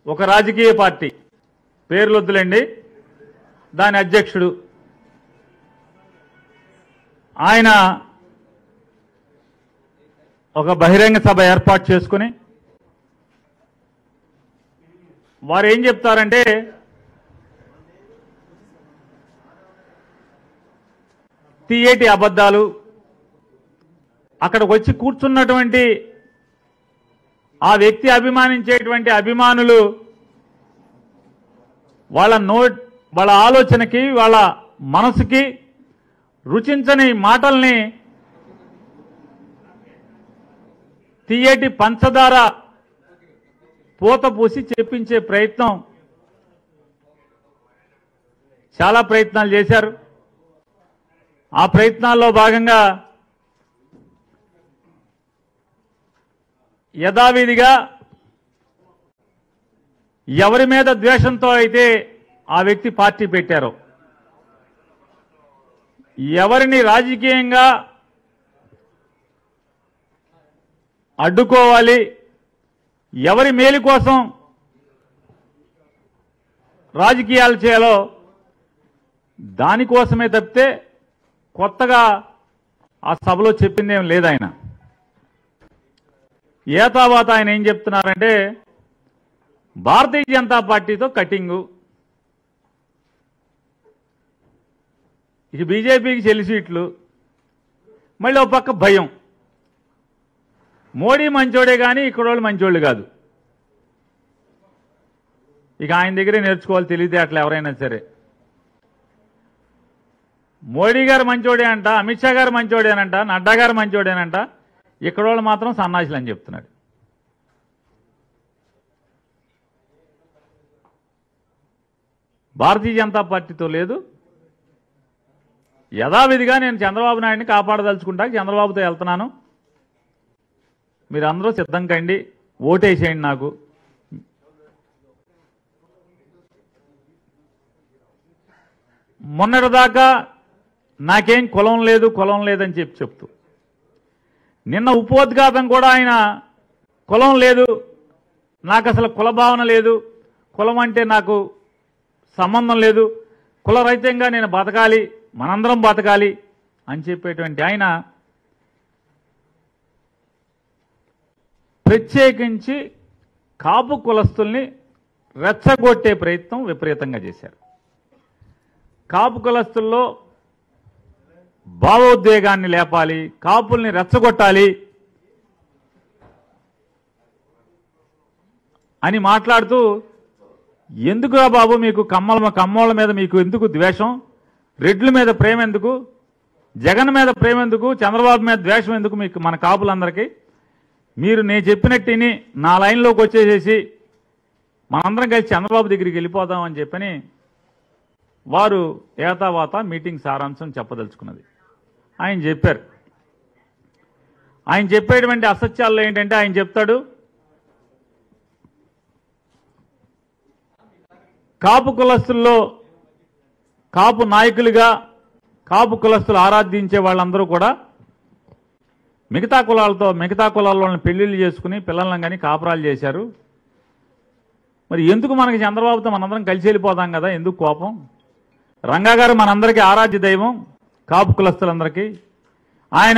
ఒక రాజకీయ పార్టీ పేర్లు వద్దులేండి దాని అధ్యక్షుడు ఆయన ఒక బహిరంగ సభ ఏర్పాటు చేసుకుని వారు ఏం చెప్తారంటే తీయేటి అబద్ధాలు అక్కడికి వచ్చి కూర్చున్నటువంటి ఆ వ్యక్తి అభిమానించేటువంటి అభిమానులు వాళ్ళ నో వాళ్ళ ఆలోచనకి వాళ్ళ మనసుకి రుచించని మాటల్ని తీయటి పంచదార పూత పూసి చెప్పించే ప్రయత్నం చాలా ప్రయత్నాలు చేశారు ఆ ప్రయత్నాల్లో భాగంగా యథావిధిగా ఎవరి మీద ద్వేషంతో అయితే ఆ వ్యక్తి పార్టీ పెట్టారో ఎవరిని రాజకీయంగా అడ్డుకోవాలి ఎవరి మేలు కోసం రాజకీయాలు చేయాలో దానికోసమే తప్పితే కొత్తగా ఆ సభలో చెప్పిందేం లేదు ఆయన ఏతావాత ఆయన ఏం చెప్తున్నారంటే భారతీయ జనతా పార్టీతో కటింగు ఇక బీజేపీకి చెల్లి సీట్లు మళ్ళీ ఒక పక్క భయం మోడీ మంచోడే కానీ ఇక్కడ వాళ్ళు మంచోళ్ళు కాదు ఇక ఆయన దగ్గరే నేర్చుకోవాలి తెలియదు అట్లా ఎవరైనా సరే మోడీ గారు మంచోడే అంట అమిత్ షా గారు మంచోడేనంట నడ్డా గారు మంచోడేనంట ఇక్కడ వాళ్ళు మాత్రం సన్నాసులు అని చెప్తున్నాడు భారతీయ జనతా పార్టీతో లేదు యథావిధిగా నేను చంద్రబాబు నాయుడిని కాపాడదలుచుకుంటా చంద్రబాబుతో వెళ్తున్నాను మీరు అందరూ సిద్ధం కండి ఓటేసేయండి నాకు మొన్నటిదాకా నాకేం కులం లేదు కులం లేదని చెప్పి చెప్తూ నిన్న ఉపోద్ఘాతం కూడా ఆయన కులం లేదు నాకు అసలు కుల భావన లేదు కులం అంటే నాకు సంబంధం లేదు కులరహితంగా నేను బతకాలి మనందరం బతకాలి అని చెప్పేటువంటి ఆయన ప్రత్యేకించి కాపు కులస్తుల్ని రెచ్చగొట్టే ప్రయత్నం విపరీతంగా చేశారు కాపు కులస్తుల్లో భావోద్వేగాన్ని లేపాలి కాపుల్ని రెచ్చగొట్టాలి అని మాట్లాడుతూ ఎందుకురా బాబు మీకు కమ్మల కమ్మోళ్ళ మీద మీకు ఎందుకు ద్వేషం రెడ్ల మీద ప్రేమ ఎందుకు జగన్ మీద ప్రేమ ఎందుకు చంద్రబాబు మీద ద్వేషం ఎందుకు మీకు మన కాపులందరికీ మీరు నేను చెప్పినట్టు విని నా లైన్లోకి వచ్చేసేసి మనందరం కలిసి చంద్రబాబు దగ్గరికి వెళ్ళిపోదాం అని చెప్పని వారు ఏతావాత మీటింగ్ సారాంశం చెప్పదలుచుకున్నది ఆయన చెప్పారు ఆయన చెప్పేటువంటి అసత్యాల్లో ఏంటంటే ఆయన చెప్తాడు కాపు కులస్తుల్లో కాపు నాయకులుగా కాపు కులస్తులు ఆరాధించే వాళ్ళందరూ కూడా మిగతా కులాలతో మిగతా కులాలను పెళ్లిళ్ళు చేసుకుని పిల్లలను కానీ కాపురాలు చేశారు మరి ఎందుకు మనకి చంద్రబాబుతో మనందరం కలిసి వెళ్ళిపోదాం కదా ఎందుకు కోపం రంగా గారు మనందరికీ ఆరాధ్య దైవం కాపు కులస్తులందరికీ ఆయన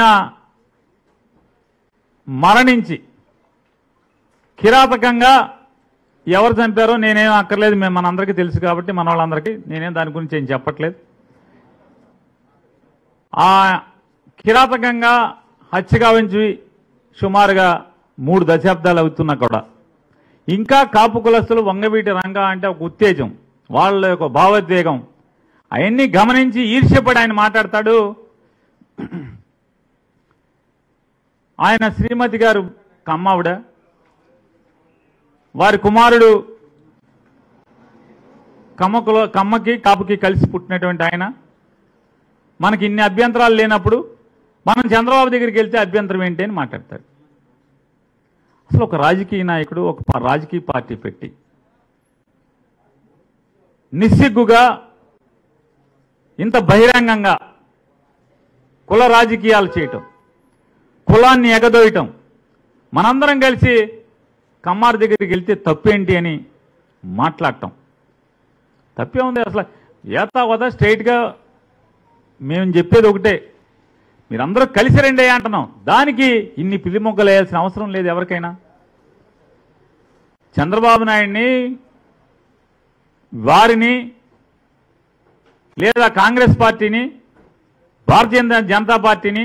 మరణించి కిరాతకంగా ఎవరు చంపారో నేనేం అక్కర్లేదు మేము మనందరికీ తెలుసు కాబట్టి మన వాళ్ళందరికీ నేనేం దాని గురించి ఏం చెప్పట్లేదు ఆ కిరాతకంగా హత్య గావించి సుమారుగా మూడు దశాబ్దాలు అవుతున్నా కూడా ఇంకా కాపు కులస్తులు వంగవీటి రంగా అంటే ఒక ఉత్తేజం వాళ్ళ యొక్క భావోద్వేగం అవన్నీ గమనించి ఈర్ష్యపడి ఆయన మాట్లాడతాడు ఆయన శ్రీమతి గారు కమ్మావిడ వారి కుమారుడు కమ్మకులో కమ్మకి కాపుకి కలిసి పుట్టినటువంటి ఆయన మనకి ఇన్ని అభ్యంతరాలు లేనప్పుడు మనం చంద్రబాబు దగ్గరికి వెళ్తే అభ్యంతరం ఏంటి అని మాట్లాడతాడు అసలు ఒక రాజకీయ నాయకుడు ఒక పా- రాజకీయ పార్టీ పెట్టి నిస్సిగ్గుగా ఇంత బహిరంగంగా కుల రాజకీయాలు చేయటం కులాన్ని ఎగదోయటం మనందరం కలిసి కమ్మారు దగ్గరికి వెళ్తే తప్పేంటి అని మాట్లాడటం తప్పే ఉంది అసలు ఏతా వదా స్ట్రైట్గా మేము చెప్పేది ఒకటే మీరందరూ కలిసి రండి అంటున్నాం దానికి ఇన్ని పిల్లి మొగ్గలు వేయాల్సిన అవసరం లేదు ఎవరికైనా చంద్రబాబు నాయుడిని వారిని లేదా కాంగ్రెస్ పార్టీని భారతీయ జనతా పార్టీని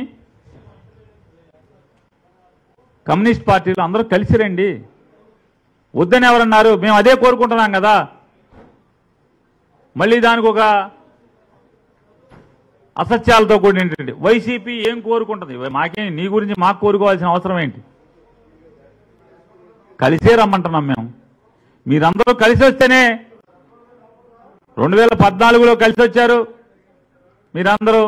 కమ్యూనిస్ట్ పార్టీలు అందరూ కలిసి రండి వద్దని ఎవరన్నారు మేము అదే కోరుకుంటున్నాం కదా మళ్ళీ దానికి ఒక అసత్యాలతో కూడినటువంటి వైసీపీ ఏం కోరుకుంటుంది మాకేం నీ గురించి మాకు కోరుకోవాల్సిన అవసరం ఏంటి కలిసే రమ్మంటున్నాం మేము మీరందరూ కలిసి వస్తేనే రెండు వేల పద్నాలుగులో కలిసి వచ్చారు మీరందరూ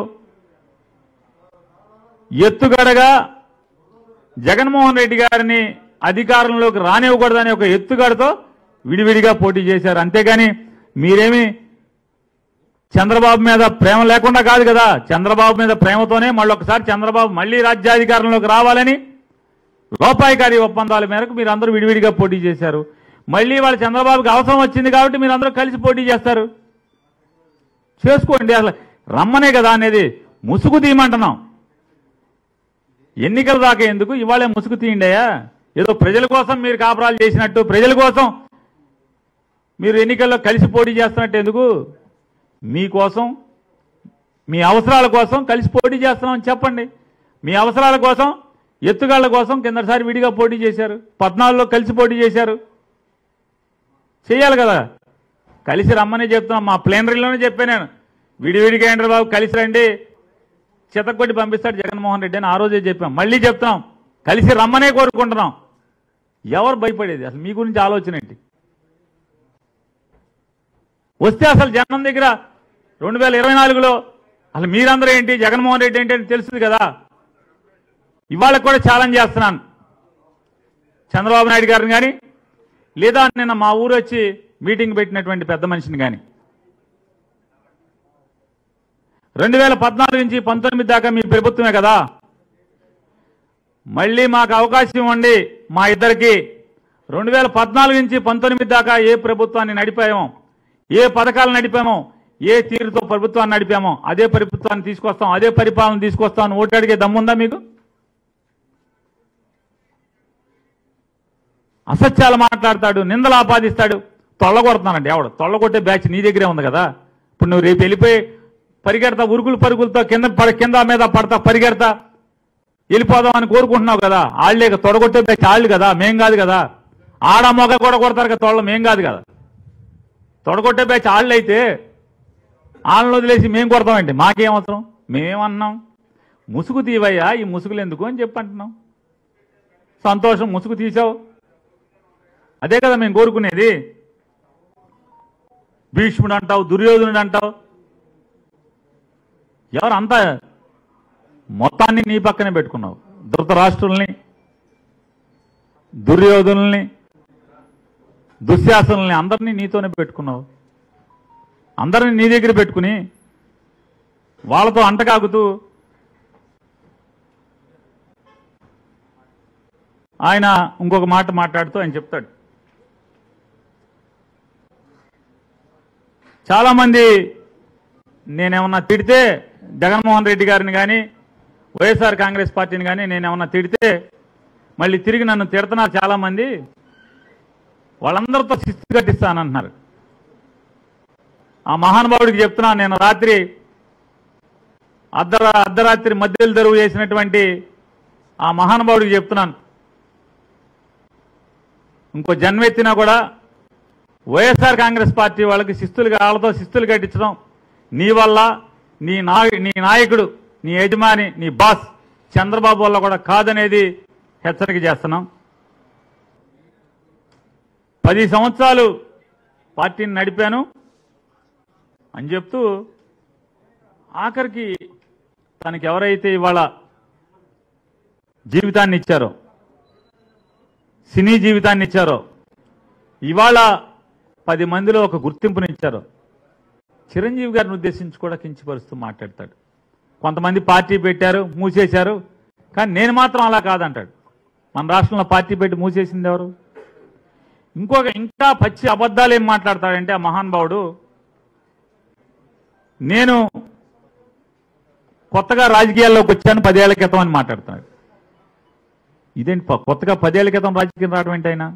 ఎత్తుగడగా జగన్మోహన్ రెడ్డి గారిని అధికారంలోకి రానివ్వకూడదని ఒక ఎత్తుగడతో విడివిడిగా పోటీ చేశారు అంతేగాని మీరేమి చంద్రబాబు మీద ప్రేమ లేకుండా కాదు కదా చంద్రబాబు మీద ప్రేమతోనే మళ్ళీ ఒకసారి చంద్రబాబు మళ్ళీ రాజ్యాధికారంలోకి రావాలని లోపాయికారి ఒప్పందాల మేరకు మీరు అందరూ విడివిడిగా పోటీ చేశారు మళ్ళీ వాళ్ళ చంద్రబాబుకి అవసరం వచ్చింది కాబట్టి మీరు అందరూ కలిసి పోటీ చేస్తారు చేసుకోండి అసలు రమ్మనే కదా అనేది ముసుగు తీయమంటున్నాం ఎన్నికల దాకా ఎందుకు ఇవాళే ముసుగు తీయండియా ఏదో ప్రజల కోసం మీరు కాపురాలు చేసినట్టు ప్రజల కోసం మీరు ఎన్నికల్లో కలిసి పోటీ చేస్తున్నట్టు ఎందుకు మీకోసం మీ అవసరాల కోసం కలిసి పోటీ చేస్తున్నామని చెప్పండి మీ అవసరాల కోసం ఎత్తుగాళ్ల కోసం కిందసారి విడిగా పోటీ చేశారు పద్నాలుగులో కలిసి పోటీ చేశారు చేయాలి కదా కలిసి రమ్మని చెప్తున్నాం మా ప్లేనరీలోనే చెప్పాను నేను విడివిడిగా ఏంటారు బాబు కలిసి రండి చితకొట్టి పంపిస్తాడు జగన్మోహన్ రెడ్డి అని ఆ రోజే చెప్పాం మళ్ళీ చెప్తున్నాం కలిసి రమ్మనే కోరుకుంటున్నాం ఎవరు భయపడేది అసలు మీ గురించి ఆలోచన ఏంటి వస్తే అసలు జనం దగ్గర రెండు వేల ఇరవై నాలుగులో అసలు మీరందరూ ఏంటి జగన్మోహన్ రెడ్డి ఏంటి అని తెలుస్తుంది కదా ఇవాళ కూడా ఛాలెంజ్ చేస్తున్నాను చంద్రబాబు నాయుడు గారిని కానీ లేదా నిన్న మా ఊరు వచ్చి మీటింగ్ పెట్టినటువంటి పెద్ద మనిషిని కానీ రెండు వేల పద్నాలుగు నుంచి పంతొమ్మిది దాకా మీ ప్రభుత్వమే కదా మళ్ళీ మాకు అవకాశం ఇవ్వండి మా ఇద్దరికి రెండు వేల పద్నాలుగు నుంచి పంతొమ్మిది దాకా ఏ ప్రభుత్వాన్ని నడిపామో ఏ పథకాలు నడిపామో ఏ తీరుతో ప్రభుత్వాన్ని నడిపామో అదే ప్రభుత్వాన్ని తీసుకొస్తాం అదే పరిపాలన తీసుకొస్తాం అని ఓటు అడిగే దమ్ముందా మీకు అసత్యాలు మాట్లాడతాడు నిందలు ఆపాదిస్తాడు తొల్లగొడుతున్నానండి ఎవడు తొల్లగొట్టే బ్యాచ్ నీ దగ్గరే ఉంది కదా ఇప్పుడు నువ్వు రేపు వెళ్ళిపోయి పరిగెడతా ఉరుకులు పరుగులతో కింద పడ- కింద మీద పడతా పరిగెడతా వెళ్ళిపోదాం అని కోరుకుంటున్నావు కదా ఆళ్లే కదా, తొడగొట్టే బ్యాచ్ ఆళ్ళు కదా మేం కాదు కదా ఆడ మొగ కూడా కొడతారు కదా తొడలు మేం కాదు కదా తొడగొట్టే బ్యాచ్ ఆళ్ళు అయితే వాళ్ళని వదిలేసి మేం కొడతామండి మాకేం అవసరం మేమేమన్నాం ముసుగు తీవయ్యా ఈ ముసుగులు ఎందుకు అని చెప్పి అంటున్నాం సంతోషం ముసుగు తీసావు అదే కదా మేము కోరుకునేది భీష్ముడు అంటావు దుర్యోధనుడు అంటావు ఎవరు అంతా మొత్తాన్ని నీ పక్కనే పెట్టుకున్నావు ధృతరాష్ట్రుల్ని దుర్యోధనుల్ని దుశ్శాసనుల్ని అందరినీ నీతోనే పెట్టుకున్నావు అందరినీ నీ దగ్గర పెట్టుకుని వాళ్ళతో అంటకాగుతూ ఆయన ఇంకొక మాట మాట్లాడుతూ ఆయన చెప్తాడు చాలా మంది నేనేమన్నా తిడితే జగన్మోహన్ రెడ్డి గారిని కానీ వైఎస్ఆర్ కాంగ్రెస్ పార్టీని కానీ నేనేమన్నా తిడితే మళ్ళీ తిరిగి నన్ను తిడుతున్నారు చాలా మంది వాళ్ళందరితో శిస్తు కట్టిస్తానంటున్నారు ఆ మహానుభావుడికి చెప్తున్నాను నేను రాత్రి అర్ధరా అర్ధరాత్రి మధ్యలో తెరువు చేసినటువంటి ఆ మహానుభావుడికి చెప్తున్నాను ఇంకో జన్మెత్తినా కూడా వైఎస్ఆర్ కాంగ్రెస్ పార్టీ వాళ్ళకి శిస్తులు వాళ్ళతో శిస్తులు కట్టించడం నీ వల్ల నీ నా నీ నాయకుడు నీ యజమాని నీ బాస్ చంద్రబాబు వల్ల కూడా కాదనేది హెచ్చరిక చేస్తున్నాం పది సంవత్సరాలు పార్టీని నడిపాను అని చెప్తూ ఆఖరికి తనకి ఎవరైతే ఇవాళ జీవితాన్ని ఇచ్చారో సినీ జీవితాన్ని ఇచ్చారో ఇవాళ పది మందిలో ఒక గుర్తింపునిచ్చారు చిరంజీవి గారిని ఉద్దేశించి కూడా కించపరుస్తూ మాట్లాడతాడు కొంతమంది పార్టీ పెట్టారు మూసేశారు కానీ నేను మాత్రం అలా కాదంటాడు మన రాష్ట్రంలో పార్టీ పెట్టి మూసేసింది ఎవరు ఇంకొక ఇంకా పచ్చి అబద్ధాలు ఏం మాట్లాడతాడంటే ఆ మహానుభావుడు నేను కొత్తగా రాజకీయాల్లోకి వచ్చాను పదేళ్ల క్రితం అని మాట్లాడుతున్నాడు ఇదేంటి ప- కొత్తగా పదేళ్ల క్రితం రాజకీయం రావడం ఏంటి ఆయన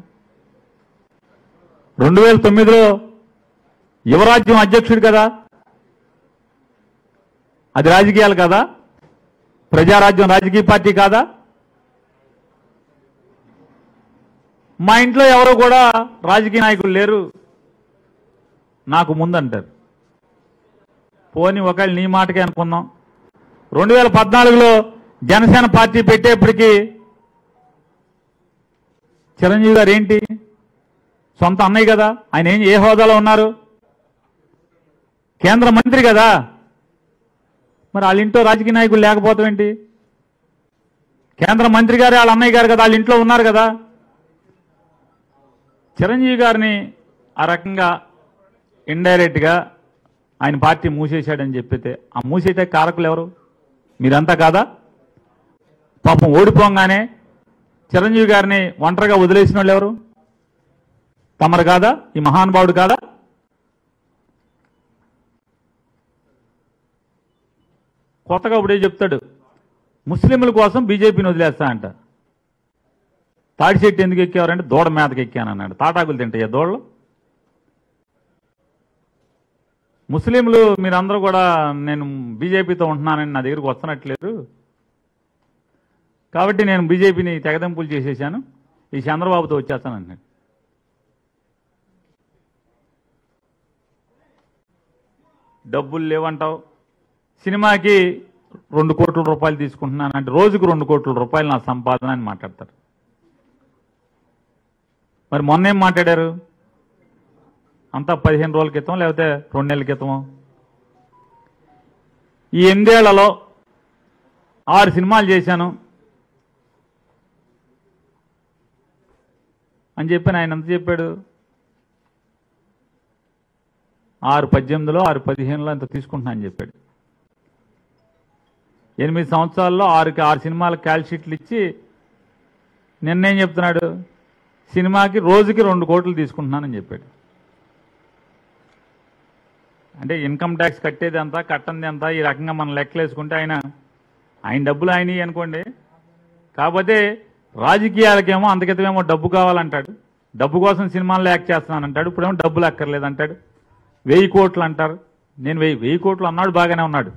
రెండు వేల తొమ్మిదిలో యువరాజ్యం అధ్యక్షుడు కదా అది రాజకీయాలు కదా ప్రజారాజ్యం రాజకీయ పార్టీ కాదా మా ఇంట్లో ఎవరు కూడా రాజకీయ నాయకులు లేరు నాకు ముందంటారు పోని ఒకవేళ నీ మాటకే అనుకుందాం రెండు వేల పద్నాలుగులో జనసేన పార్టీ పెట్టేప్పటికీ చిరంజీవి గారు ఏంటి సొంత అన్నయ్య కదా ఆయన ఏం ఏ హోదాలో ఉన్నారు కేంద్ర మంత్రి కదా మరి వాళ్ళ ఇంట్లో రాజకీయ నాయకులు లేకపోవటం ఏంటి కేంద్ర మంత్రి గారు వాళ్ళ అన్నయ్య గారు కదా వాళ్ళ ఇంట్లో ఉన్నారు కదా చిరంజీవి గారిని ఆ రకంగా ఇండైరెక్ట్గా ఆయన పార్టీ మూసేశాడని చెప్పితే ఆ మూసేటే కారకులు ఎవరు మీరంతా కాదా పాపం ఓడిపోగానే చిరంజీవి గారిని ఒంటరిగా వదిలేసిన వాళ్ళు ఎవరు తమరు కాదా ఈ మహానుభావుడు కాదా కొత్తగా ఇప్పుడే చెప్తాడు ముస్లింల కోసం బీజేపీని వదిలేస్తా అంట తాడి చెట్టు ఎందుకు ఎక్కేవారంటే దూడ మేతకి ఎక్కాను అన్నాడు తాటాకులు తింటాయి దూడలు ముస్లింలు మీరందరూ కూడా నేను బీజేపీతో ఉంటున్నానని నా దగ్గరికి వస్తున్నట్లేరు కాబట్టి నేను బీజేపీని తెగదెంపులు చేసేసాను ఈ చంద్రబాబుతో వచ్చేస్తాను అంటున్నాడు డబ్బులు లేవంటావు సినిమాకి రెండు కోట్ల రూపాయలు తీసుకుంటున్నాను అంటే రోజుకు రెండు కోట్ల రూపాయలు నా సంపాదన అని మాట్లాడతారు మరి మొన్న ఏం మాట్లాడారు అంతా పదిహేను రోజుల క్రితం లేకపోతే రెండు నెలల క్రితమో ఈ ఎనిమిదేళ్లలో ఆరు సినిమాలు చేశాను అని చెప్పి ఆయన ఎంత చెప్పాడు ఆరు పద్దెనిమిదిలో ఆరు పదిహేనులో ఎంత తీసుకుంటున్నా అని చెప్పాడు ఎనిమిది సంవత్సరాల్లో ఆరుకి ఆరు సినిమాలకు క్యాల్ షీట్లు ఇచ్చి నిన్నేం చెప్తున్నాడు సినిమాకి రోజుకి రెండు కోట్లు తీసుకుంటున్నానని చెప్పాడు అంటే ఇన్కమ్ ట్యాక్స్ కట్టేది ఎంత కట్టంది ఎంత ఈ రకంగా మనం లెక్కలు వేసుకుంటే ఆయన ఆయన డబ్బులు ఆయన అనుకోండి కాకపోతే రాజకీయాలకేమో అంతకితమేమో డబ్బు కావాలంటాడు డబ్బు కోసం సినిమాల్లో యాక్ట్ చేస్తున్నానంటాడు ఇప్పుడేమో డబ్బులు అక్కర్లేదంటాడు వెయ్యి కోట్లు అంటారు నేను వెయ్యి వెయ్యి కోట్లు అన్నాడు బాగానే ఉన్నాడు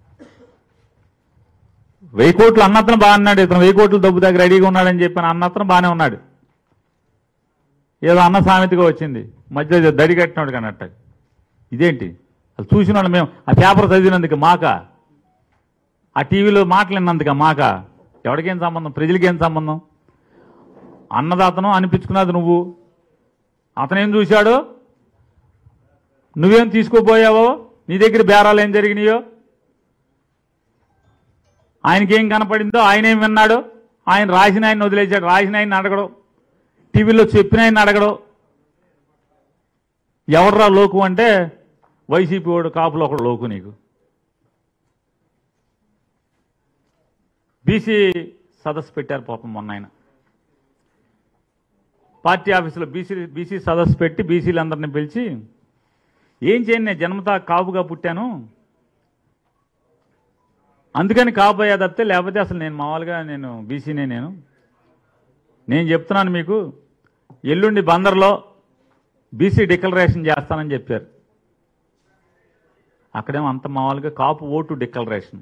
వెయ్యి కోట్లు అన్నతను బాగా అన్నాడు ఇతను వెయ్యి కోట్లు డబ్బు దగ్గర రెడీగా ఉన్నాడని చెప్పిన అన్నతను బాగానే ఉన్నాడు ఏదో అన్న సామెతగా వచ్చింది మధ్య దడి కట్టినాడు కన్నట్టు ఇదేంటి అది చూసిన వాళ్ళు మేము ఆ పేపర్ చదివినందుకు మాక ఆ టీవీలో మాట్లాడినందుక మాక ఎవరికేం సంబంధం ప్రజలకేం సంబంధం అన్నదాతను అనిపించుకున్నది నువ్వు అతనేం చూశాడు నువ్వేం తీసుకోపోయావో నీ దగ్గర బేరాలు ఏం జరిగినాయో ఆయనకేం కనపడిందో ఆయన ఏం విన్నాడు ఆయన రాసిన ఆయన వదిలేశాడు రాసిన ఆయన అడగడం టీవీలో చెప్పిన ఆయన అడగడం ఎవర్రా లోకు అంటే వైసీపీ వాడు కాపులో ఒకడు లోకు నీకు బీసీ సదస్సు పెట్టారు పాపం మొన్న ఆయన పార్టీ ఆఫీసులో బీసీ బీసీ సదస్సు పెట్టి బీసీలందరినీ పిలిచి ఏం చేయను నేను జన్మతా కాపుగా పుట్టాను అందుకని కాబోయే తప్పితే లేకపోతే అసలు నేను మామూలుగా నేను బీసీనే నేను నేను చెప్తున్నాను మీకు ఎల్లుండి బందర్లో బీసీ డిక్లరేషన్ చేస్తానని చెప్పారు అక్కడేమో అంత మామూలుగా Kapu vote declaration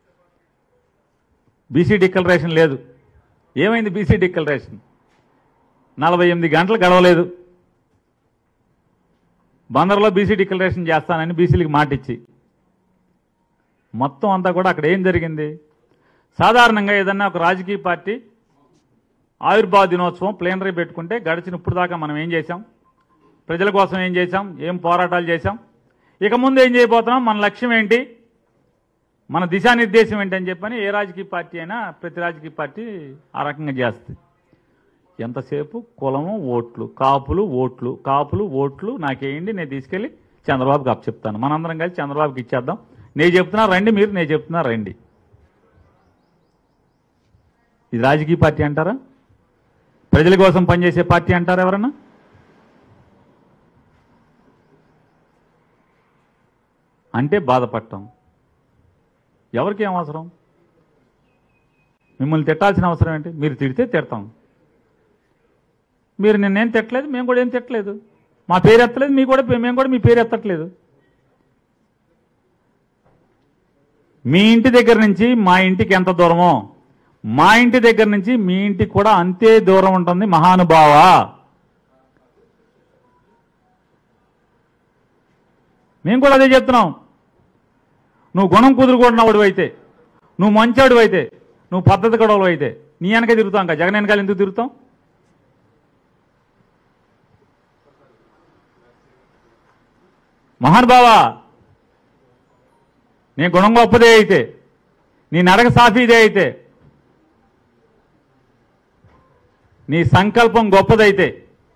BC declaration లేదు ఏమైంది బీసీ డిక్లరేషన్ నలభై ఎనిమిది గంటలు గడవలేదు బందర్లో బీసీ డిక్లరేషన్ చేస్తానని బీసీలకు మాటిచ్చి మొత్తం అంతా కూడా అక్కడ ఏం జరిగింది సాధారణంగా ఏదన్నా ఒక రాజకీయ పార్టీ ఆవిర్భావ దినోత్సవం ప్లేనరీ పెట్టుకుంటే గడిచిన ఇప్పుడు దాకా మనం ఏం చేశాం ప్రజల కోసం ఏం చేశాం ఏం పోరాటాలు చేశాం ఇక ముందు ఏం చేయబోతున్నాం మన లక్ష్యం ఏంటి మన దిశానిర్దేశం ఏంటని చెప్పని ఏ రాజకీయ పార్టీ అయినా ప్రతి రాజకీయ పార్టీ ఆ రకంగా చేస్తుంది ఎంతసేపు కులము ఓట్లు కాపులు ఓట్లు కాపులు ఓట్లు నాకేయండి నేను తీసుకెళ్ళి చంద్రబాబుకి అప్ చెప్తాను మనందరం కలిసి చంద్రబాబుకి ఇచ్చేద్దాం నేను చెప్తున్నా రండి మీరు నేను చెప్తున్నా రండి ఇది రాజకీయ పార్టీ అంటారా ప్రజల కోసం పనిచేసే పార్టీ అంటారా ఎవరన్నా అంటే బాధపడటం ఎవరికి ఏం అవసరం మిమ్మల్ని తిట్టాల్సిన అవసరం ఏంటి మీరు తిడితే తిడతాం మీరు నిన్నేం తిట్టలేదు మేము కూడా ఏం తిట్టలేదు మా పేరు ఎత్తలేదు మీ కూడా మేము కూడా మీ పేరు ఎత్తట్లేదు మీ ఇంటి దగ్గర నుంచి మా ఇంటికి ఎంత దూరమో మా ఇంటి దగ్గర నుంచి మీ ఇంటికి కూడా అంతే దూరం ఉంటుంది మహానుభావ మేము కూడా అదే చెప్తున్నాం నువ్వు గుణం కుదురుకుంటున్నావు అయితే నువ్వు మంచాడు అయితే నువ్వు పద్ధతి గొడవలు అయితే నీ వెనక తిరుగుతాం ఇంకా జగన్ వెనకాల ఎందుకు తిరుగుతాం మహానుభావా నీ గుణం గొప్పదే అయితే నీ నడక సాఫీదే అయితే నీ సంకల్పం గొప్పదైతే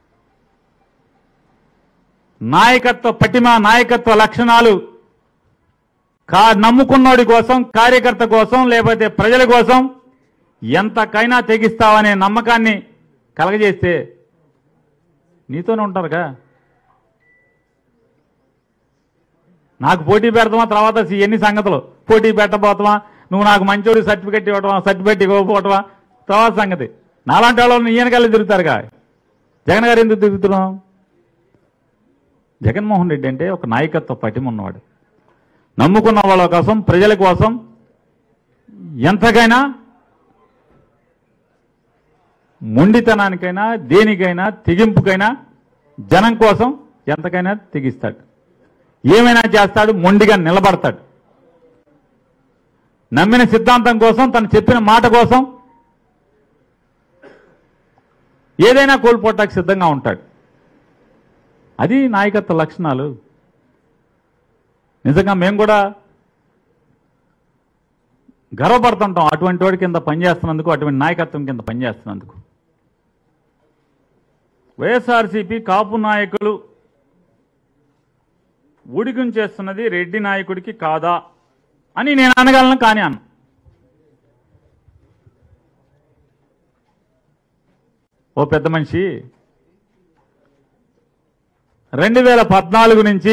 నాయకత్వ పటిమ నాయకత్వ లక్షణాలు కా నమ్ముకున్నోడి కోసం కార్యకర్త కోసం లేకపోతే ప్రజల కోసం ఎంతకైనా తెగిస్తావనే నమ్మకాన్ని కలగజేస్తే నీతోనే ఉంటారుగా నాకు పోటీ పెడతామా తర్వాత ఎన్ని సంగతులు పోటీ పెట్టబోతామా నువ్వు నాకు మంచోడి సర్టిఫికెట్ ఇవ్వటమా సర్టిఫికెట్ ఇవ్వకపోవటమా తర్వాత సంగతి నాలాంటి వాళ్ళు ఈయనకాళ్ళు తిరుగుతారుగా జగన్ గారు ఎందుకు తిరుగుతున్నాం జగన్మోహన్ రెడ్డి అంటే ఒక నాయకత్వ పటిమ ఉన్నవాడు నమ్ముకున్న వాళ్ళ కోసం ప్రజల కోసం ఎంతకైనా మొండితనానికైనా దేనికైనా తెగింపుకైనా జనం కోసం ఎంతకైనా తెగిస్తాడు ఏమైనా చేస్తాడు మొండిగా నిలబడతాడు నమ్మిన సిద్ధాంతం కోసం తను చెప్పిన మాట కోసం ఏదైనా కోల్పోవటానికి సిద్ధంగా ఉంటాడు అది నాయకత్వ లక్షణాలు నిజంగా మేము కూడా గర్వపడుతుంటాం అటువంటి వాడి కింద పనిచేస్తున్నందుకు అటువంటి నాయకత్వం కింద పనిచేస్తున్నందుకు వైఎస్ఆర్సీపీ కాపు నాయకులు ఊడికం చేస్తున్నది రెడ్డి నాయకుడికి కాదా అని నేను అనగలను కానీ అన్న ఓ పెద్ద మనిషి రెండు వేల పద్నాలుగు నుంచి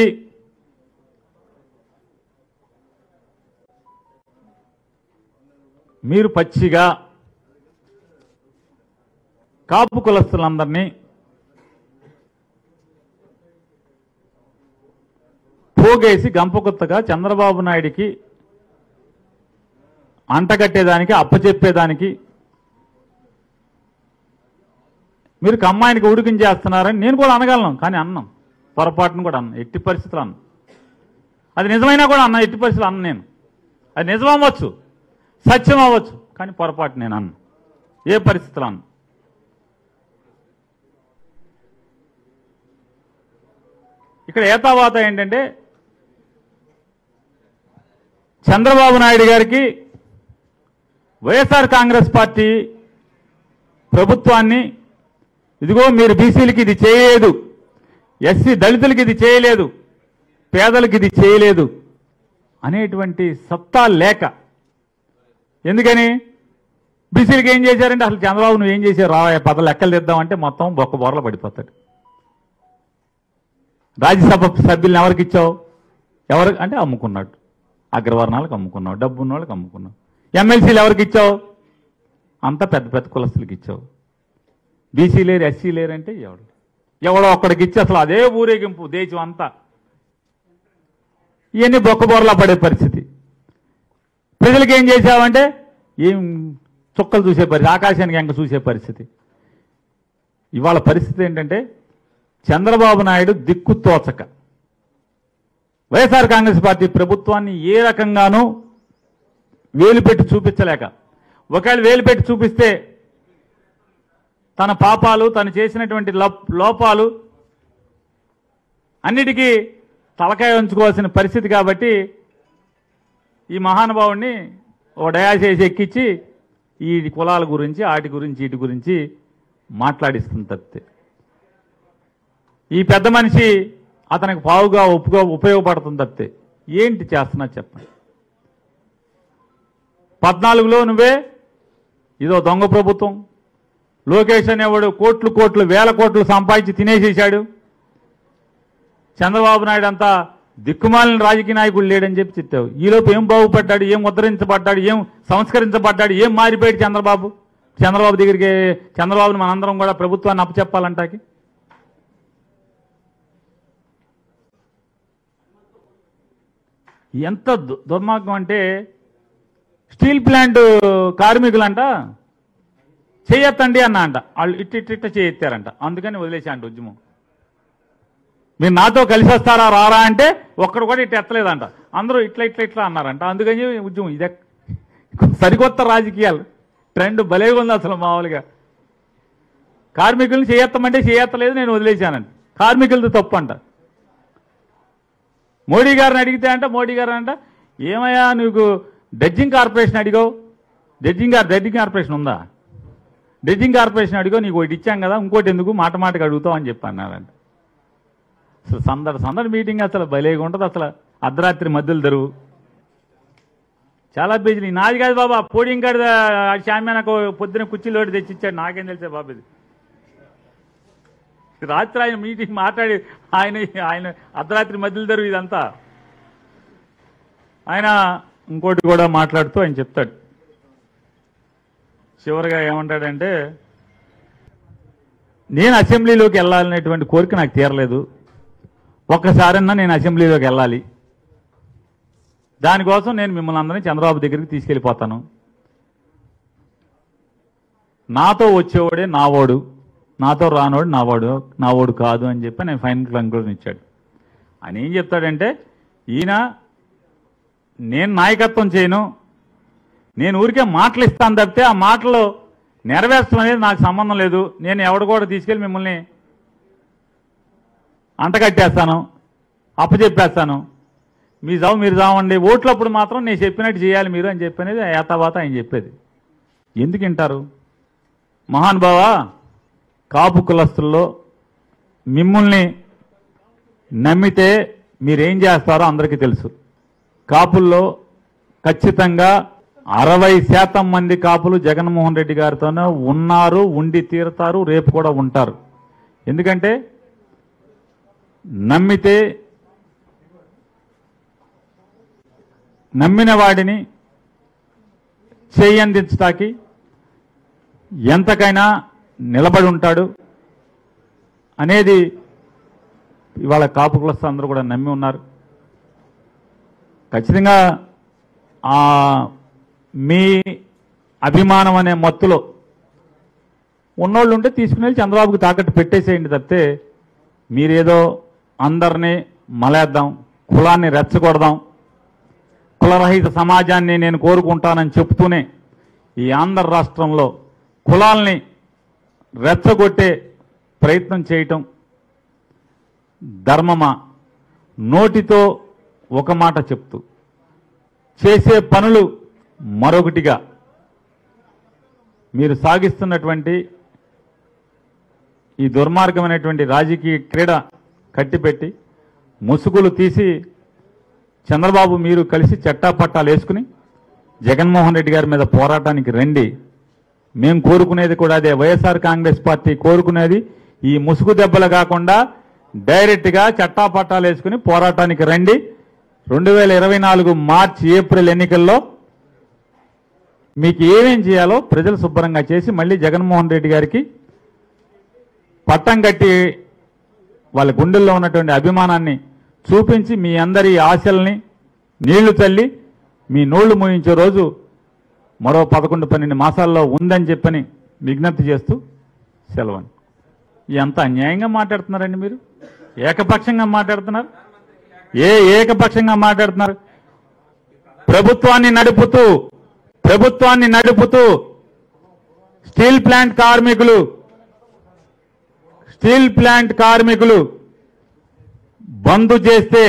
మీరు పచ్చిగా కాపు కులస్తులందరినీ పోగేసి గంపకొత్తగా చంద్రబాబు నాయుడికి అంటగట్టేదానికి అప్పచెప్పేదానికి మీరు కమ్మాయినికి ఉడికించేస్తున్నారని నేను కూడా అనగలను కానీ అన్నాం పొరపాటును కూడా అన్న ఎట్టి పరిస్థితులు అన్న అది నిజమైనా కూడా అన్న ఎట్టి పరిస్థితులు అన్న నేను అది నిజం అవ్వచ్చు సత్యం అవ్వచ్చు కానీ పొరపాటు నేను అన్న ఏ పరిస్థితులు అన్న ఇక్కడ ఏతావాత ఏంటంటే చంద్రబాబు నాయుడు గారికి వైఎస్ఆర్ కాంగ్రెస్ పార్టీ ప్రభుత్వాన్ని ఇదిగో మీరు బీసీలకి ఇది చేయలేదు ఎస్సీ దళితులకి ఇది చేయలేదు పేదలకి ఇది చేయలేదు అనేటువంటి సత్తా లేక ఎందుకని బీసీలకి ఏం చేశారంటే అసలు చంద్రబాబు నువ్వు ఏం చేశారు రావయ్య పద లెక్కలు తెద్దామంటే మొత్తం బొక్క బోర్ల పడిపోతాడు రాజ్యసభ సభ్యులను ఎవరికి ఇచ్చావు ఎవరు అంటే అమ్ముకున్నాడు అగ్రవర్ణాలకు అమ్ముకున్నావు డబ్బు ఉన్న వాళ్ళకి అమ్ముకున్నావు ఎమ్మెల్సీలు ఎవరికి ఇచ్చావు అంతా పెద్ద పెద్ద కులస్తులకి ఇచ్చావు బీసీ లేరు ఎస్సీ లేరు అంటే ఎవడు ఎవడో ఒక్కడికి ఇచ్చి అసలు అదే ఊరేగింపు దేశం అంతా ఇవన్నీ బొక్కబోరలా పడే పరిస్థితి ప్రజలకు ఏం చేశావంటే ఏం చుక్కలు చూసే పరిస్థితి ఆకాశానికి ఎంక చూసే పరిస్థితి ఇవాళ పరిస్థితి ఏంటంటే చంద్రబాబు నాయుడు దిక్కు తోచక వైఎస్ఆర్ కాంగ్రెస్ పార్టీ ప్రభుత్వాన్ని ఏ రకంగానూ వేలు పెట్టి చూపించలేక ఒకవేళ వేలు పెట్టి చూపిస్తే తన పాపాలు తను చేసినటువంటి లోప్- లోపాలు అన్నిటికీ తలకాయ ఉంచుకోవాల్సిన పరిస్థితి కాబట్టి ఈ మహానుభావుడిని ఓ డయాసేసి ఎక్కించి ఈ కులాల గురించి వాటి గురించి వీటి గురించి మాట్లాడిస్తుంది తప్పితే ఈ పెద్ద మనిషి అతనికి పావుగా ఒప్పుగా ఉపయోగపడుతుంది తప్పితే ఏంటి చేస్తున్నా చెప్పండి పద్నాలుగులో నువ్వే ఇదో దొంగ ప్రభుత్వం లోకేష్ అనేవాడు కోట్లు కోట్లు వేల కోట్లు సంపాదించి తినేసేశాడు చంద్రబాబు నాయుడు అంతా దిక్కుమాలిన రాజకీయ నాయకుడు లేడని చెప్పి చెప్పావు ఈలోపు ఏం బాగుపడ్డాడు ఏం ఉద్ధరించబడ్డాడు ఏం సంస్కరించబడ్డాడు ఏం మారిపోయాడు చంద్రబాబు చంద్రబాబు దగ్గరికి చంద్రబాబుని మనందరం కూడా ప్రభుత్వాన్ని అప్పచెప్పాలంటాకి ఎంత దు- దుర్మార్గం అంటే స్టీల్ ప్లాంట్ కార్మికులంట చేయొత్తండి అన్న అంట వాళ్ళు ఇట్ ఇట్ ఇట్ట చేయెత్తారంట అందుకని వదిలేశాంట ఉద్యమం మీరు నాతో కలిసి వస్తారా రారా అంటే ఒక్కడు కూడా ఇట్లా ఎత్తలేదంట అందరూ ఇట్లా ఇట్లా ఇట్లా అన్నారంట అందుకని ఉద్యమం ఇదే సరికొత్త రాజకీయాలు ట్రెండ్ భలేగా ఉంది అసలు మామూలుగా కార్మికుల్ని చేయెత్తమంటే చేయెత్తలేదు నేను వదిలేశానంట కార్మికులది తప్పు అంట మోడీ గారిని అడిగితే అంట మోడీ గారు అంట ఏమయ్యా నీకు డడ్జింగ్ కార్పొరేషన్ అడిగావు డడ్జింగ్ గారు డడ్జింగ్ కార్పొరేషన్ ఉందా డడ్జింగ్ కార్పొరేషన్ అడిగో నీకు ఒకటి ఇచ్చాం కదా ఇంకోటి ఎందుకు మాట మాటకి అడుగుతావు అని చెప్పి అన్నారంట అసలు సందడి సందడి మీటింగ్ అసలు భలేగా ఉంటుంది అసలు అర్ధరాత్రి మధ్యలో దరువు చాలా పేజీలు నాది కాదు బాబా పోడియం కాదు శామ్యానకు పొద్దున కుర్చీలో ఒకటి తెచ్చిచ్చాడు నాకేం తెలిసే బాబు ఇది రాత్రి ఆయన మీటింగ్ మాట్లాడి ఆయన ఆయన అర్ధరాత్రి మధ్యలో దరువు ఇదంతా ఆయన ఇంకోటి కూడా మాట్లాడుతూ ఆయన చెప్తాడు చివరిగా ఏమంటాడంటే నేను అసెంబ్లీలోకి వెళ్ళాలనేటువంటి కోరిక నాకు తీరలేదు ఒక్కసారన్నా నేను అసెంబ్లీలోకి వెళ్ళాలి దానికోసం నేను మిమ్మల్ని అందరినీ చంద్రబాబు దగ్గరికి తీసుకెళ్ళిపోతాను నాతో వచ్చేవాడే నావాడు నాతో రానోడు నావాడు నావాడు కాదు అని చెప్పి నేను ఫైనల్ కంక్లూజన్ ఇచ్చాడు ఆయన ఏం చెప్తాడంటే ఈయన నేను నాయకత్వం చేయను నేను ఊరికే మాటలు ఇస్తాను తప్పితే ఆ మాటలు నెరవేర్చడం అనేది నాకు సంబంధం లేదు నేను ఎవడు కూడా తీసుకెళ్ళి మిమ్మల్ని అంటకట్టేస్తాను అప్పచెప్పేస్తాను మీ జావు మీరు జావండి ఓట్లప్పుడు మాత్రం నేను చెప్పినట్టు చేయాలి మీరు అని చెప్పనేది ఏతావాత ఆయన చెప్పేది ఎందుకు వింటారు మహానుభావ కాపు కులస్తుల్లో మిమ్మల్ని నమ్మితే మీరేం చేస్తారో అందరికీ తెలుసు కాపుల్లో ఖచ్చితంగా అరవై శాతం మంది కాపులు జగన్మోహన్ రెడ్డి గారితోనే ఉన్నారు ఉండి తీరుతారు రేపు కూడా ఉంటారు ఎందుకంటే నమ్మితే నమ్మిన వాడిని చేయందించటానికి ఎంతకైనా నిలబడి ఉంటాడు అనేది ఇవాళ కాపు కులస్తులు అందరూ కూడా నమ్మి ఉన్నారు ఖచ్చితంగా ఆ మీ అభిమానం అనే మత్తులో ఉన్నోళ్ళు ఉంటే తీసుకుని వెళ్ళి చంద్రబాబుకి తాకట్టు పెట్టేసేయండి తప్పితే మీరేదో అందరినీ మలేద్దాం కులాన్ని రెచ్చగొడదాం కులరహిత సమాజాన్ని నేను కోరుకుంటానని చెప్తూనే ఈ ఆంధ్ర రాష్ట్రంలో కులాల్ని రెచ్చగొట్టే ప్రయత్నం చేయటం ధర్మమా నోటితో ఒక మాట చెప్తూ చేసే పనులు మరొకటిగా మీరు సాగిస్తున్నటువంటి ఈ దుర్మార్గమైనటువంటి రాజకీయ క్రీడ కట్టిపెట్టి ముసుగులు తీసి చంద్రబాబు మీరు కలిసి చట్టాపట్టాలు వేసుకుని జగన్మోహన్ రెడ్డి గారి మీద పోరాటానికి రండి మేము కోరుకునేది కూడా అదే వైఎస్ఆర్ కాంగ్రెస్ పార్టీ కోరుకునేది ఈ ముసుగు దెబ్బలు కాకుండా డైరెక్ట్గా చట్టాపట్టాలు వేసుకుని పోరాటానికి రండి రెండు వేల ఇరవై నాలుగు మార్చి ఏప్రిల్ ఎన్నికల్లో మీకు ఏమేం చేయాలో ప్రజలు శుభ్రంగా చేసి మళ్ళీ జగన్మోహన్ రెడ్డి గారికి పట్టం కట్టి వాళ్ళ గుండెల్లో ఉన్నటువంటి అభిమానాన్ని చూపించి మీ అందరి ఆశల్ని నీళ్లు చల్లి మీ నోళ్లు మూయించే రోజు మరో పదకొండు పన్నెండు మాసాల్లో ఉందని చెప్పని విజ్ఞప్తి చేస్తూ సెలవని ఎంత అన్యాయంగా మాట్లాడుతున్నారండి మీరు ఏకపక్షంగా మాట్లాడుతున్నారు ఏ ఏకపక్షంగా మాట్లాడుతున్నారు ప్రభుత్వాన్ని నడుపుతూ ప్రభుత్వాన్ని నడుపుతూ స్టీల్ ప్లాంట్ కార్మికులు స్టీల్ ప్లాంట్ కార్మికులు బంద్ చేస్తే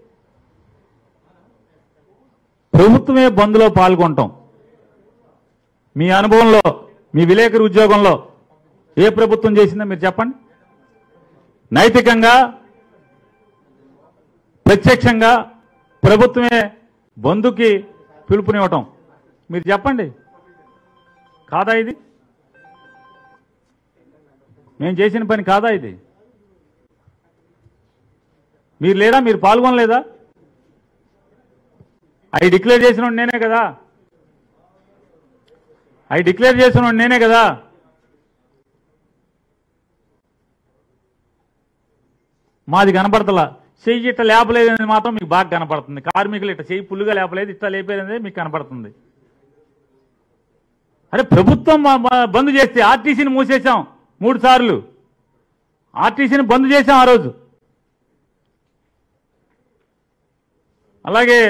ప్రభుత్వమే బంద్లో పాల్గొంటాం మీ అనుభవంలో మీ విలేకరు ఉద్యోగంలో ఏ ప్రభుత్వం చేసిందో మీరు చెప్పండి నైతికంగా ప్రత్యక్షంగా ప్రభుత్వమే బంధుకి పిలుపునివ్వటం మీరు చెప్పండి కాదా ఇది మేము చేసిన పని కాదా ఇది మీరు లేరా మీరు పాల్గొనలేదా అవి డిక్లేర్ చేసిన నేనే కదా అవి డిక్లేర్ చేసిన నేనే కదా మాది కనపడతలా చెయ్యి ఇట్ట లేపలేదని మాత్రం మీకు బాగా కనపడుతుంది కార్మికులు ఇట్ట చెయ్యి పుల్లుగా లేపలేదు ఇట్ట లేపేది మీకు కనపడుతుంది అరే ప్రభుత్వం మా- మా బంద్ చేస్తే ఆర్టీసీని మూసేశాం మూడు సార్లు ఆర్టీసీని బంద్ చేశాం ఆ రోజు అలాగే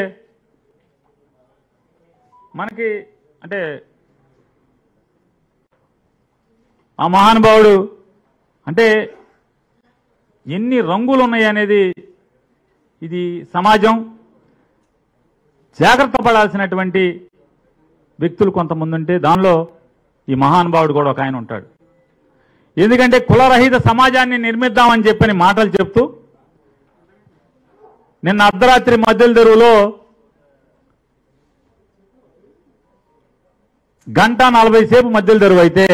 మనకి అంటే ఆ మహానుభావుడు అంటే ఎన్ని రంగులు ఉన్నాయి అనేది ఇది సమాజం జాగ్రత్త పడాల్సినటువంటి వ్యక్తులు కొంతమంది ఉంటే దానిలో ఈ మహానుభావుడు కూడా ఒక ఆయన ఉంటాడు ఎందుకంటే కులరహిత సమాజాన్ని నిర్మిద్దామని చెప్పని మాటలు చెప్తూ నిన్న అర్ధరాత్రి మధ్యల తెరువులో గంట నలభై సేపు మధ్యల తెరువు అయితే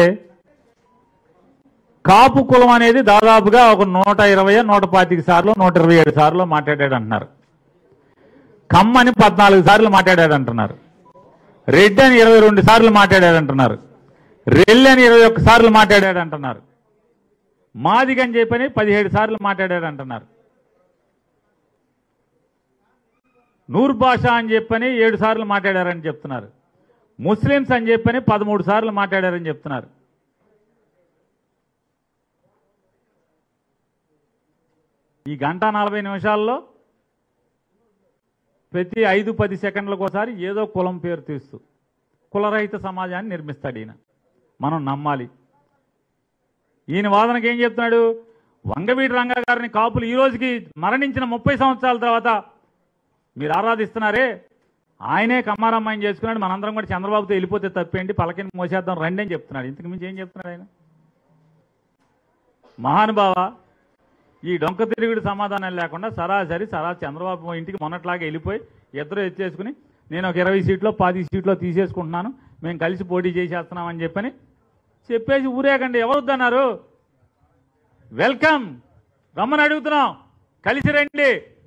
కాపు కులం అనేది దాదాపుగా ఒక నూట ఇరవై నూట పాతిక సార్లు నూట ఇరవై ఏడు సార్లు మాట్లాడాడు అంటున్నారు కమ్మని పద్నాలుగు సార్లు మాట్లాడాడు అంటున్నారు రెడ్డి అని ఇరవై రెండు సార్లు మాట్లాడాడు అంటున్నారు రెల్లి అని ఇరవై ఒక్క సార్లు మాట్లాడాడు అంటున్నారు మాదిగని చెప్పని పదిహేడు సార్లు మాట్లాడాడు అంటున్నారు నూర్ భాష అని చెప్పని ఏడు సార్లు మాట్లాడారని చెప్తున్నారు ముస్లిమ్స్ అని చెప్పని పదమూడు సార్లు మాట్లాడారని చెప్తున్నారు ఈ గంట నలభై నిమిషాల్లో ప్రతి ఐదు పది సెకండ్లకు ఒకసారి ఏదో కులం పేరు తీస్తూ కులరహిత సమాజాన్ని నిర్మిస్తాడు ఈయన మనం నమ్మాలి ఈయన వాదనకి ఏం చెప్తున్నాడు వంగవీటి రంగా గారిని కాపులు ఈ రోజుకి మరణించిన ముప్పై సంవత్సరాల తర్వాత మీరు ఆరాధిస్తున్నారే ఆయనే కమ్మారమ్మాయిని చేసుకున్నాడు మనందరం కూడా చంద్రబాబుతో వెళ్ళిపోతే తప్పేంటి పలకిని మోసేద్దాం రండి అని చెప్తున్నాడు ఇంతకు మించి ఏం చెప్తున్నాడు ఆయన మహానుభావ ఈ డొంక తిరుగుడు సమాధానం లేకుండా సరాసరి సరా చంద్రబాబు ఇంటికి మొన్నట్లాగా వెళ్ళిపోయి ఇద్దరు ఎత్తేసుకుని నేను ఒక ఇరవై సీట్లో పది సీట్లో తీసేసుకుంటున్నాను మేము కలిసి పోటీ చేసేస్తున్నామని చెప్పని చెప్పేసి ఊరేగండి ఎవరొద్దన్నారు వెల్కమ్ రమ్మని అడుగుతున్నాం కలిసి రండి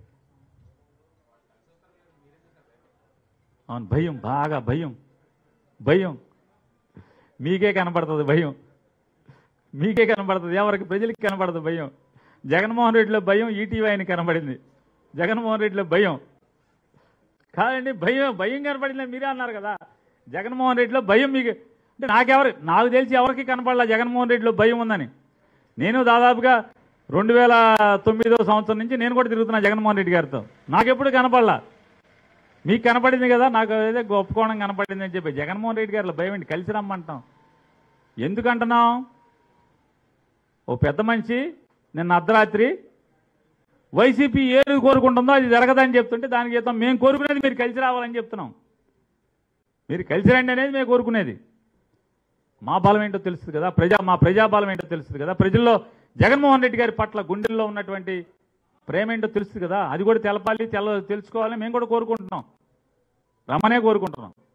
అవును భయం బాగా భయం భయం మీకే కనపడుతుంది భయం మీకే కనపడుతుంది ఎవరికి ప్రజలకి కనపడదు భయం జగన్మోహన్ రెడ్డిలో భయం ఈటీవీ ఆయన కనబడింది జగన్మోహన్ రెడ్డిలో భయం కాదండి భయం భయం కనపడిందని మీరే అన్నారు కదా జగన్మోహన్ రెడ్డిలో భయం మీకు అంటే నాకెవరు నాకు తెలిసి ఎవరికి కనపడలా జగన్మోహన్ రెడ్డిలో భయం ఉందని నేను దాదాపుగా రెండు వేల తొమ్మిదో సంవత్సరం నుంచి నేను కూడా తిరుగుతున్నా జగన్మోహన్ రెడ్డి గారితో నాకెప్పుడు కనపడలా మీకు కనపడింది కదా నాకు ఏదో గొప్ప కోణం కనపడింది అని చెప్పి జగన్మోహన్ రెడ్డి గారిలో భయం ఏంటి కలిసి రమ్మంటాం ఎందుకంటున్నాం ఓ పెద్ద మనిషి నిన్న అర్ధరాత్రి వైసీపీ ఏది కోరుకుంటుందో అది జరగదని చెప్తుంటే దానికి చెప్తాం మేము కోరుకునేది మీరు కలిసి రావాలని చెప్తున్నాం మీరు కలిసి రండి అనేది మేము కోరుకునేది మా బలం ఏంటో తెలుస్తుంది కదా ప్రజా మా ప్రజాబలం ఏంటో తెలుస్తుంది కదా ప్రజల్లో జగన్మోహన్ రెడ్డి గారి పట్ల గుండెల్లో ఉన్నటువంటి ప్రేమ ఏంటో తెలుస్తుంది కదా అది కూడా తెలపాలి తెల తెలుసుకోవాలని మేము కూడా కోరుకుంటున్నాం రమ్మనే కోరుకుంటున్నాం